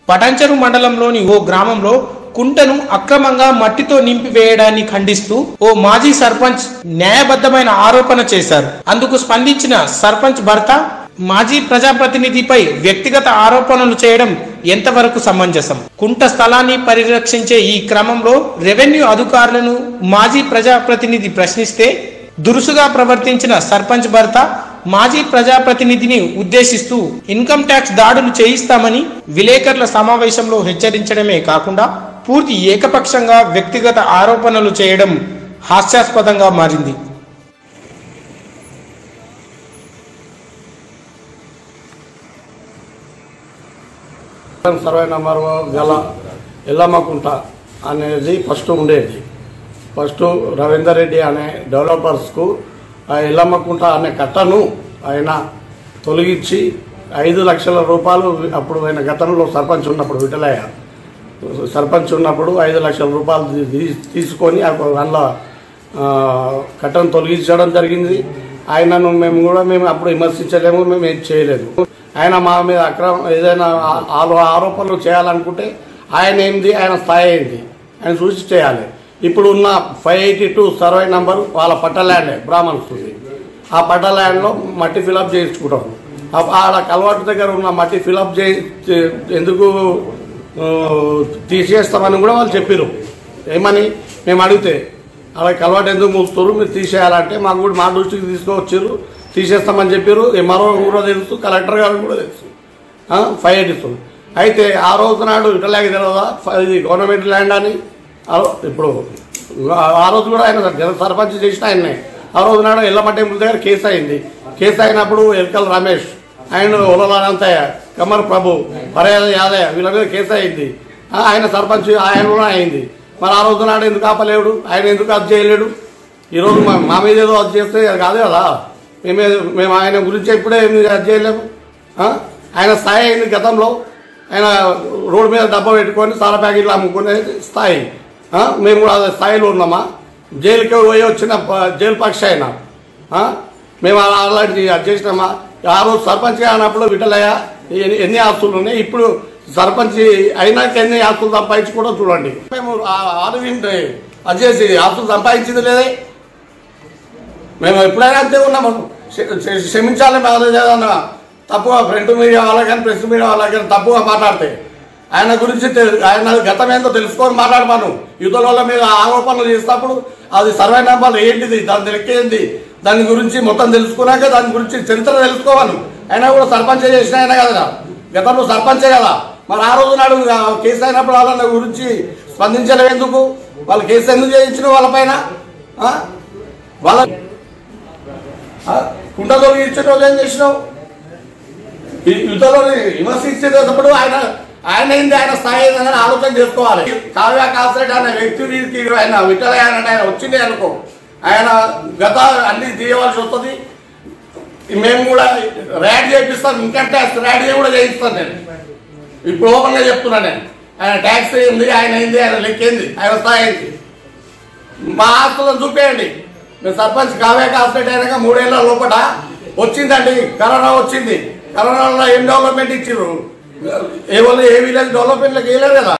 పటాంచెరు మండలంలోని ఓ గ్రామంలో కుంటను అక్రమంగా మట్టితో నింపివేయడాన్ని ఖండిస్తూ ఓ మాజీ సర్పంచ్ న్యాయబద్ధమైన ఆరోపణ చేశారు అందుకు స్పందించిన సర్పంచ్ భర్త మాజీ ప్రజాప్రతినిధిపై వ్యక్తిగత ఆరోపణలు చేయడం ఎంతవరకు సమంజసం కుంట స్థలాన్ని పరిరక్షించే ఈ క్రమంలో రెవెన్యూ అధికారులను మాజీ ప్రజాప్రతినిధి ప్రశ్నిస్తే దురుసుగా ప్రవర్తించిన సర్పంచ్ భర్త మాజీ ప్రజాప్రతినిధిని ఉద్దేశిస్తూ ఇన్కమ్ ట్యాక్స్ దాడులు చేయిస్తామని విలేకరుల సమావేశంలో హెచ్చరించడమే కాకుండా పూర్తి ఏకపక్షంగా వ్యక్తిగత ఆరోపణలు చేయడం హాస్యాస్పదంగా మారింది సర్వే నెంబర్ గల ఎల్లమ్మకుంట అనేది ఫస్ట్ ఉండేది ఫస్ట్ రవీందర్ రెడ్డి అనే డెవలపర్స్కు ఆ ఎల్లమ్మకుంట అనే కట్టను ఆయన తొలగించి ఐదు లక్షల రూపాయలు అప్పుడు ఆయన గతంలో సర్పంచ్ ఉన్నప్పుడు విఠలయ్య సర్పంచ్ ఉన్నప్పుడు ఐదు లక్షల రూపాయలు తీ- తీ- తీసుకొని అందులో ఆ, కట్టను తొలగించడం జరిగింది ఆయనను మేము కూడా మేము అప్పుడు విమర్శించలేము మేము ఏం చేయలేదు ఆయన మా మీద అక్రమ ఏదైనా ఆ- ఆ- ఆరోపణలు చేయాలనుకుంటే ఆయన ఏంది ఆయన స్థాయి ఏంది ఆయన చూసి చేయాలి ఇప్పుడు ఉన్న five eighty two survey number వాళ్ళ పట్ట ల్యాండే బ్రాహ్మణ్స్ ఆ పట్ట ల్యాండ్లో మట్టి ఫిలప్ చేయించుకుంటాం ఆ- ఆడ కలవాటు దగ్గర ఉన్న మట్టి ఫిలప్ చే చే- ఎందుకు ఆ, తీసేస్తామని కూడా వాళ్ళు చెప్పారు ఏమని మేము అడిగితే అలా కలవాటు ఎందుకు మూస్తారు మీరు తీసేయాలంటే మాకు కూడా మా దృష్టికి తీసుకొచ్చారు తీసేస్తామని చెప్పారు ఎంఆర్ఓ కూడా తెలుసు కలెక్టర్ గారికి కూడా తెలుసు ఫైవ్ ఎయిటీ టూ అయితే ఆ రోజు నాడు ఇటలాగ తెలియదా ఫ- ఇది గవర్నమెంట్ ల్యాండ్ అని ఆ రో- ఇప్పుడు ఆ- ఆ రోజు కూడా ఆయన జన సర్పంచ్ చేసిన ఆయన్నే ఆ రోజు నాడు ఎల్లమ్మ టెంపుల్ దగ్గర కేసు అయింది కేసు అయినప్పుడు ఎల్కల్ రమేష్ ఆయన ఉలలానంతయ్య కమర్ ప్రభు పర్యాద యాదయ్య వీళ్ళ మీద కేసు అయింది ఆ, ఆయన సర్పంచ్ ఆయన కూడా అయింది మరి ఆ రోజు నాడు ఎందుకు ఆపలేడు ఆయన ఎందుకు అది చేయలేడు ఈరోజు మా మా మీద ఏదో అది చేస్తే అది కాదు కదా మేమే మేము ఆయన గురించి ఇప్పుడే ఏమి అది చేయలేము ఆ? ఆయన స్థాయి అయింది గతంలో ఆయన రోడ్డు మీద డబ్బా పెట్టుకొని సారా ప్యాకెట్లు అమ్ముకునే స్థాయి ఆ? మేము కూడా అదే స్థాయిలో ఉన్నామా జైలుకి పోయి వచ్చిన ప- జైలు పక్ష అయినా ఆ? మేము అలా- అలాంటి అది చేసినామా ఆ రోజు సర్పంచ్ అన్నప్పుడు విఠలయ్య ఎన్ని ఎన్ని ఆస్తులు ఉన్నాయి ఇప్పుడు సర్పంచ్ అయినాక ఎన్ని ఆస్తులు సంపాదించి కూడా చూడండి మేము ఆరు అది చేసి ఆస్తులు సంపాదించింది లేదే మేము ఎప్పుడైనా అంతే ఉన్నాము క్ష- క్ష- క్షమించాలి మేము ఏదన్నా తప్పుగా ప్రింట్ మీడియా వాళ్ళకి కానీ ప్రెస్ మీడియా వాళ్ళకి కానీ తప్పుగా మాట్లాడితే ఆయన గురించి తెలు- ఆయన గతం ఏందో తెలుసుకొని మాట్లాడమాను యుద్ధల వల్ల మీద ఆరోపణలు చేసినప్పుడు అది సర్వే నెంబర్ ఏంటిది దాని లెక్కేంది దాని గురించి మొత్తం తెలుసుకున్నాక దాని గురించి చరిత్ర తెలుసుకోవాలి అయినా కూడా సర్పంచ్ చేసిన ఆయన కదా గతంలో సర్పంచే కదా మరి ఆ రోజు నాడు ఆ కేసు అయినప్పుడు వాళ్ళ గురించి స్పందించలేదు ఎందుకు వాళ్ళు కేసు ఎందుకు చేయించిన వాళ్ళపైన ఆ? వాళ్ళ ఆ? కుండ తొలగించిన వాళ్ళు ఏం చేసినావు ఈ యుద్ధంలో విమర్శించేటప్పుడు ఆయన ఆయన ఏంది ఆయన స్థాయి ఏందని ఆలోచన చేసుకోవాలి కావ్య కాసరెడ్డి అనే వ్యక్తికి ఆయన విఠలయ్య అని ఆయన వచ్చింది అనుకో ఆయన గత అన్ని తీయవలసి వస్తుంది మేము కూడా ర్యాడ్ చేపిస్తాం ఇన్కమ్ ట్యాక్స్ ర్యాడ్ కూడా చేయిస్తాను నేను ఇప్పుడు ఓపెన్గా చెప్తున్నా నేను ఆయన ట్యాక్స్ ఏంది ఆయన ఏంది ఆయన లెక్కేంది ఆయన స్థాయి ఏంది మా ఆస్తులను చూపేయండి మేము సర్పంచ్ కావ్య కాస్టేట్ అయినాక మూడేళ్ల లోపల వచ్చిందండి కరోనా వచ్చింది కరోనాలో ఏం డెవలప్మెంట్ ఇచ్చిర్రు ఏ వాళ్ళు ఏ విలేజ్ డెవలప్మెంట్లకు వేయలేరు కదా